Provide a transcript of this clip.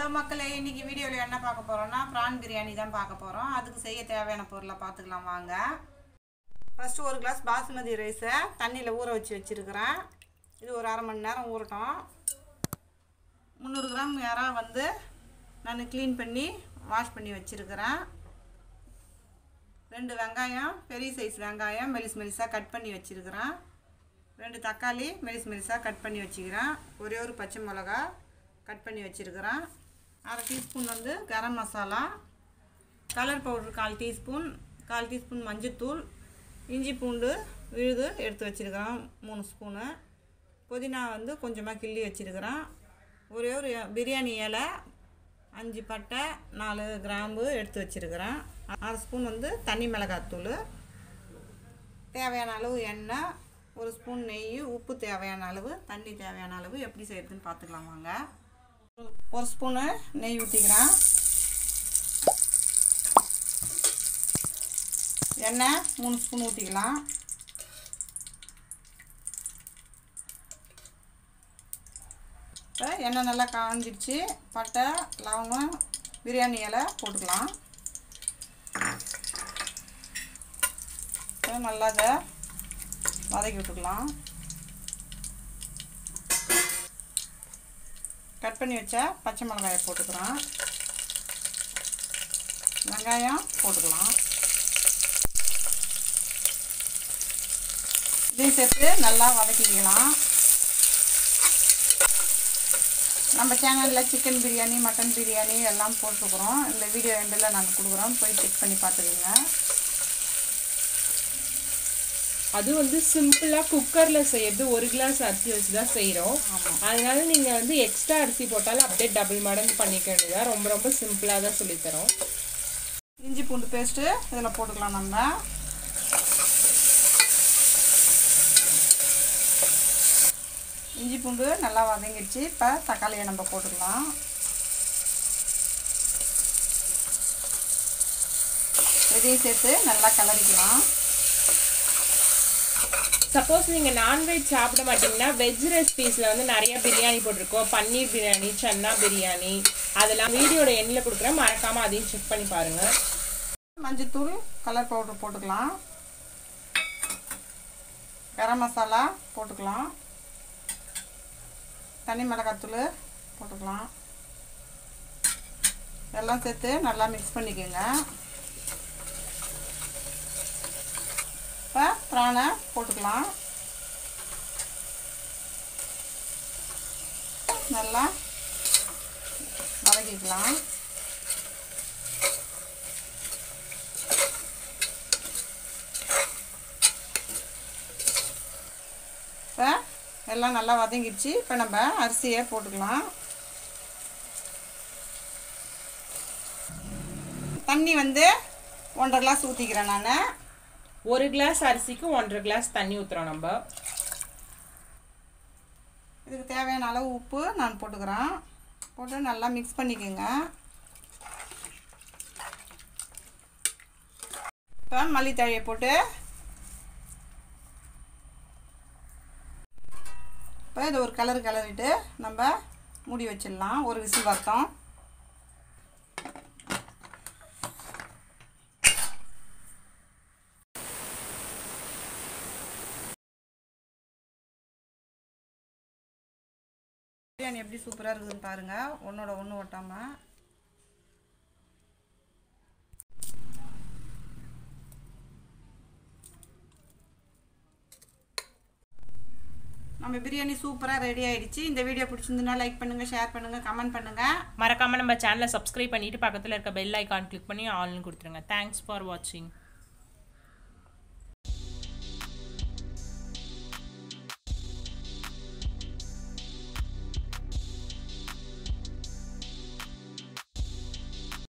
hello மக்களே இன்னைக்கு வீடியோவில் என்ன பார்க்க போகிறோம்னா ப்ரான் பிரியாணி தான் பார்க்க போகிறோம் அதுக்கு செய்ய தேவையான பொருளை பார்த்துக்கலாம் வாங்க ஃபஸ்ட்டு ஒரு கிளாஸ் பாசுமதி ரைஸை தண்ணியில் ஊற வச்சு வச்சுருக்கிறேன் இது ஒரு அரை மணி நேரம் ஊறட்டும் முந்நூறு கிராம் இறா வந்து நான் க்ளீன் பண்ணி வாஷ் பண்ணி வச்சுருக்கிறேன் ரெண்டு வெங்காயம் பெரிய சைஸ் வெங்காயம் மெலிஸ் மெலிசாக கட் பண்ணி வச்சுருக்கிறேன் ரெண்டு தக்காளி மெலிஸ் மெலிசாக கட் பண்ணி வச்சுக்கிறேன் ஒரே ஒரு பச்சை மிளகா கட் பண்ணி வச்சுருக்கிறேன் அரை டீஸ்பூன் வந்து கரம் மசாலா கலர் பவுடர் கால் டீஸ்பூன் கால் டீஸ்பூன் மஞ்சத்தூள் இஞ்சி பூண்டு விழுது எடுத்து வச்சுருக்கிறேன் மூணு ஸ்பூனு புதினா வந்து கொஞ்சமாக கிள்ளி வச்சுருக்கிறேன் ஒரே ஒரு பிரியாணி இலை அஞ்சு பட்டை நாலு கிராம்பு எடுத்து வச்சுருக்கிறேன் அரை ஸ்பூன் வந்து தனி மிளகாத்தூள் தேவையான அளவு எண்ணெய் ஒரு ஸ்பூன் நெய் உப்பு தேவையான அளவு தண்ணி தேவையான அளவு எப்படி செய்யறதுன்னு பார்த்துக்கலாம் வாங்க ஒரு ஸ்பூனு நெய் ஊற்றிக்கிறேன் எண்ணெய் மூணு ஸ்பூன் ஊற்றிக்கலாம் இப்போ எண்ணெய் நல்லா காஞ்சிடுச்சு பட்டை லவங்கம் பிரியாணி இலை போட்டுக்கலாம் இப்போ நல்லா இதை வதக்கி விட்டுக்கலாம் கட் பண்ணி வச்ச பச்சை மிளகாயை போட்டுக்கிறோம் வெங்காயம் போட்டுக்கலாம் இதையும் சேர்த்து நல்லா வதக்கிக்கலாம் நம்ம சேனலில் சிக்கன் பிரியாணி மட்டன் பிரியாணி எல்லாம் போட்டுருக்குறோம் இந்த வீடியோ எண்டில் நாங்கள் கொடுக்குறோம் போய் செக் பண்ணி பார்த்துக்குங்க அது வந்து சிம்பிளா குக்கர்ல செய்யறது ஒரு கிளாஸ் அரிசி வச்சு தான் செய்யறோம் அதனால நீங்க வந்து எக்ஸ்ட்ரா அரிசி போட்டாலும் அப்படியே டபுள் மடங்கு பண்ணிக்க வேண்டியதா ரொம்ப ரொம்ப சிம்பிளா தான் சொல்லி தரோம் இஞ்சி பூண்டு பேஸ்ட்டு இதில் போட்டுக்கலாம் நம்ம இஞ்சி பூண்டு நல்லா வதங்கிடுச்சு இப்போ தக்காளியை நம்ம போட்டுக்கலாம் இதையும் சேர்த்து நல்லா கிளறிக்கலாம் சப்போஸ் நீங்க நான்வெஜ் சாப்பிட மாட்டீங்கன்னா வெஜ் ரெசிபீஸ்ல வந்து நிறைய பிரியாணி போட்டிருக்கோம் பன்னீர் பிரியாணி சன்னா பிரியாணி அதெல்லாம் வீடியோட எண்ணில் கொடுக்குறேன் மறக்காம அதையும் செக் பண்ணி பாருங்க மஞ்சத்தூள் கலர் பவுடர் போட்டுக்கலாம் கரம் மசாலா போட்டுக்கலாம் தனி மிளகாத்தூள் போட்டுக்கலாம் எல்லாம் சேர்த்து நல்லா மிக்ஸ் பண்ணிக்கோங்க இப்போ ப்ரானை போட்டுக்கலாம் நல்லா வதக்கிக்கலாம் இப்போ எல்லாம் நல்லா வதங்கிடுச்சு இப்போ நம்ம அரிசியை போட்டுக்கலாம் தண்ணி வந்து ஒன்றரை கிளாஸ் ஊற்றிக்கிறேன் நான் ஒரு கிளாஸ் அரிசிக்கு ஒன்றரை கிளாஸ் தண்ணி ஊத்துறோம் நம்ம இதுக்கு தேவையான அளவு உப்பு நான் போட்டுக்கிறேன் போட்டு நல்லா மிக்ஸ் பண்ணிக்கோங்க இப்போ மல்லித்தழையை போட்டு இப்போ இது ஒரு கலர் கிளறிட்டு நம்ம மூடி வச்சிடலாம் ஒரு விசில் வரட்டும் பிரியாணி எப்படி சூப்பராக இருக்குதுன்னு பாருங்கள் ஒன்றோட ஒன்று ஒட்டாமல் நம்ம பிரியாணி சூப்பராக ரெடி ஆயிடுச்சு இந்த வீடியோ பிடிச்சிருந்துன்னா லைக் பண்ணுங்கள் ஷேர் பண்ணுங்கள் கமெண்ட் பண்ணுங்கள் மறக்காம நம்ம சேனலை சப்ஸ்கிரைப் பண்ணிட்டு பக்கத்துல இருக்க பெல் ஐகான் கிளிக் பண்ணி ஆல்னு கொடுத்துருங்க தேங்க்ஸ் ஃபார் வாட்சிங்